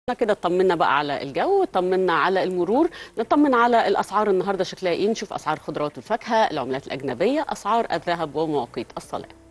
كده اطمنا بقى على الجو اطمنا على المرور نطمن على الاسعار النهارده شكلها ايه نشوف اسعار الخضروات والفاكهه العملات الاجنبيه اسعار الذهب ومواقيت الصلاه